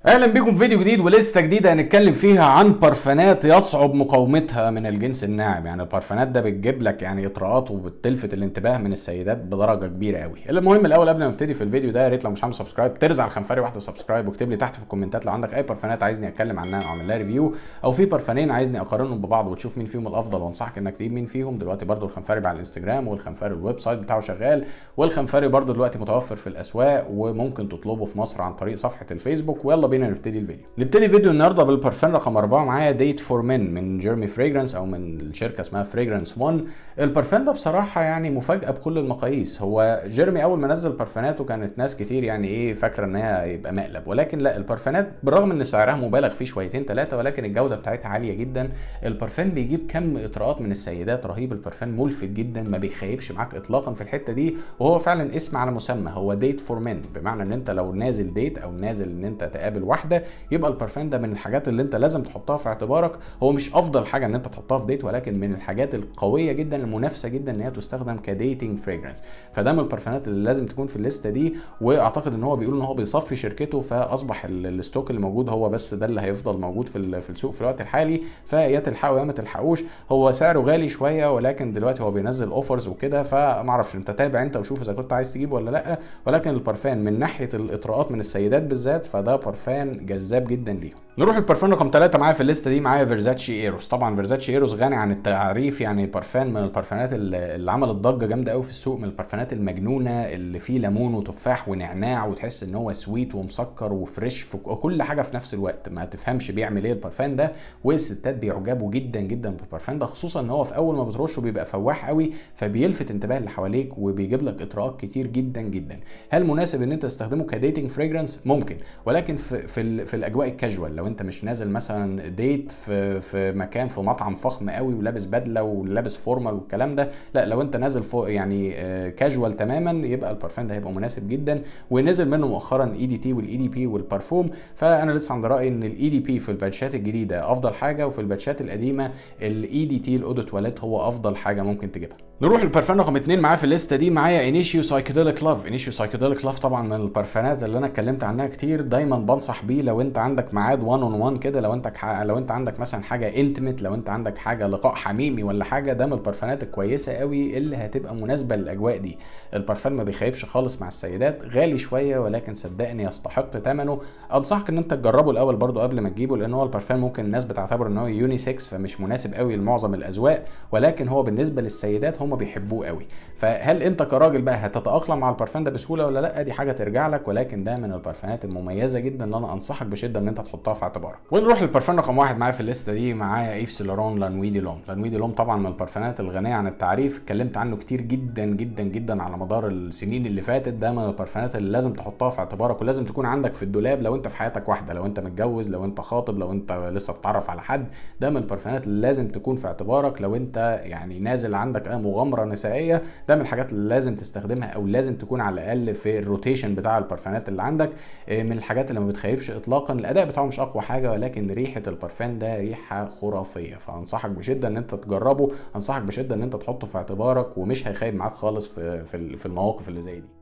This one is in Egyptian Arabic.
اهلا بيكم في فيديو جديد ولسه جديده هنتكلم فيها عن برفانات يصعب مقاومتها من الجنس الناعم يعني البرفانات ده بتجيب لك يعني اطراءات وبتلفت الانتباه من السيدات بدرجه كبيره قوي المهم الاول قبل ما نبتدي في الفيديو ده يا ريت لو مش عامل سبسكرايب ترزع الخنفري واحده سبسكرايب واكتب لي تحت في الكومنتات لو عندك اي برفانات عايزني اتكلم عنها او اعمل لها ريفيو او في برفانين عايزني اقارنهم ببعض وتشوف مين فيهم الافضل وانصحك انك تجيب مين فيهم دلوقتي برده الخنفري على الانستجرام والخنفري الويب سايت بتاعه شغال والخنفري برده دلوقتي متوفر في الاسواق وممكن تطلبه في مصر عن طريق صفحه الفيسبوك ويلا بينا نبتدي الفيديو نبتدي فيديو النهارده بالبرفان رقم أربعة معايا ديت فور مين من جيرمي فريجرانس او من الشركه اسمها فريجرانس 1 البرفان ده بصراحه يعني مفاجاه بكل المقاييس هو جيرمي اول ما نزل برفاناته كانت ناس كتير يعني ايه فاكره ان هي يبقى مقلب ولكن لا البرفانات بالرغم ان سعرها مبالغ فيه شويتين ثلاثه ولكن الجوده بتاعتها عاليه جدا البرفان بيجيب كم اطراءات من السيدات رهيب البرفان ملفت جدا ما بيخيبش معاك اطلاقا في الحته دي وهو فعلا اسم على مسمى هو ديت فور مين بمعنى ان انت لو نازل ديت او نازل ان انت تقابل واحده يبقى البرفان ده من الحاجات اللي انت لازم تحطها في اعتبارك هو مش افضل حاجه ان انت تحطها في ديت ولكن من الحاجات القويه جدا المنافسه جدا ان هي تستخدم كديتنج فريجرنس فده من البرفانات اللي لازم تكون في الليسته دي واعتقد ان هو بيقول ان هو بيصفي شركته فاصبح الستوك اللي موجود هو بس ده اللي هيفضل موجود في في السوق في الوقت الحالي فيا تلحقوا يا ما تلحقوش هو سعره غالي شويه ولكن دلوقتي هو بينزل اوفرز وكده فما اعرفش انت تابع انت وشوف اذا كنت عايز تجيبه ولا لا ولكن البرفان من ناحيه الاطراءات من السيدات بالذات فده برفان جذاب جدا ليهم نروح البرفان رقم ثلاثة معايا في الليسته دي معايا فيرزاتشي ايروس طبعا فيرزاتشي ايروس غني عن التعريف يعني برفان من البرفانات اللي عملت ضجه جامده قوي في السوق من البرفانات المجنونه اللي فيه ليمون وتفاح ونعناع وتحس ان هو سويت ومسكر وفريش في كل حاجه في نفس الوقت ما تفهمش بيعمل ايه البرفان ده والستات بيعجبوا جدا جدا بالبرفان ده خصوصا ان هو في اول ما بترشه بيبقى فواح قوي فبيلفت انتباه اللي حواليك وبيجيب لك اطراءات كتير جدا جدا هل مناسب ان انت تستخدمه كديتنج فريجرانس ممكن ولكن في في, في الاجواء الكاجوال لو انت مش نازل مثلا ديت في في مكان في مطعم فخم قوي ولابس بدله ولابس فورمال والكلام ده لا لو انت نازل فوق يعني كاجوال تماما يبقى البرفان ده هيبقى مناسب جدا ونزل منه مؤخرا اي دي تي والاي دي بي والبرفوم فانا لسه عند رايي ان الاي دي بي في الباتشات الجديده افضل حاجه وفي الباتشات القديمه الاي دي تي الاودو تواليت هو افضل حاجه ممكن تجيبها نروح البرفان رقم اثنين معايا في الليسته دي معايا انيشيو سايكيديليك لاف انيشيو سايكيديليك لاف طبعا من البرفانات اللي انا اتكلمت عنها كتير دايما بنصح بيه لو انت عندك ميعاد 1 اون 1 كده لو انت لو انت عندك مثلا حاجه انتمت لو انت عندك حاجه لقاء حميمي ولا حاجه ده من البرفانات الكويسه قوي اللي هتبقى مناسبه للاجواء دي البرفان ما بيخيبش خالص مع السيدات غالي شويه ولكن صدقني يستحق ثمنه انصحك ان انت تجربه الاول برضو قبل ما تجيبه لان هو البرفان ممكن الناس بتعتبر ان هو يوني 6 فمش مناسب قوي لمعظم الاذواق ولكن هو بالنسبه للسيدات هم بيحبوه قوي فهل انت كراجل بقى هتتاقلم مع البرفان ده بسهوله ولا لا دي حاجه ترجع لك ولكن ده من البرفانات المميزه جدا اللي انا انصحك بشده ان انت تحطها في اعتبارك ونروح للبرفان رقم واحد معايا في الليسته دي معايا ايف لورون لانوي دي لوم لانوي دي لوم طبعا من البرفانات الغنيه عن التعريف اتكلمت عنه كتير جدا جدا جدا على مدار السنين اللي فاتت ده من البرفانات اللي لازم تحطها في اعتبارك ولازم تكون عندك في الدولاب لو انت في حياتك واحده لو انت متجوز لو انت خاطب لو انت لسه بتتعرف على حد ده من البرفانات اللي لازم تكون في اعتبارك لو انت يعني نازل عندك اي مغامره نسائيه ده من الحاجات اللي لازم تستخدمها او لازم تكون على الاقل في الروتيشن بتاع البرفانات اللي عندك من الحاجات اللي ما بتخيبش اطلاقا الاداء بتاعه مش اقوى حاجه ولكن ريحه البرفان ده ريحه خرافيه فانصحك بشده ان انت تجربه انصحك بشده ان انت تحطه في اعتبارك ومش هيخيب معاك خالص في في المواقف اللي زي دي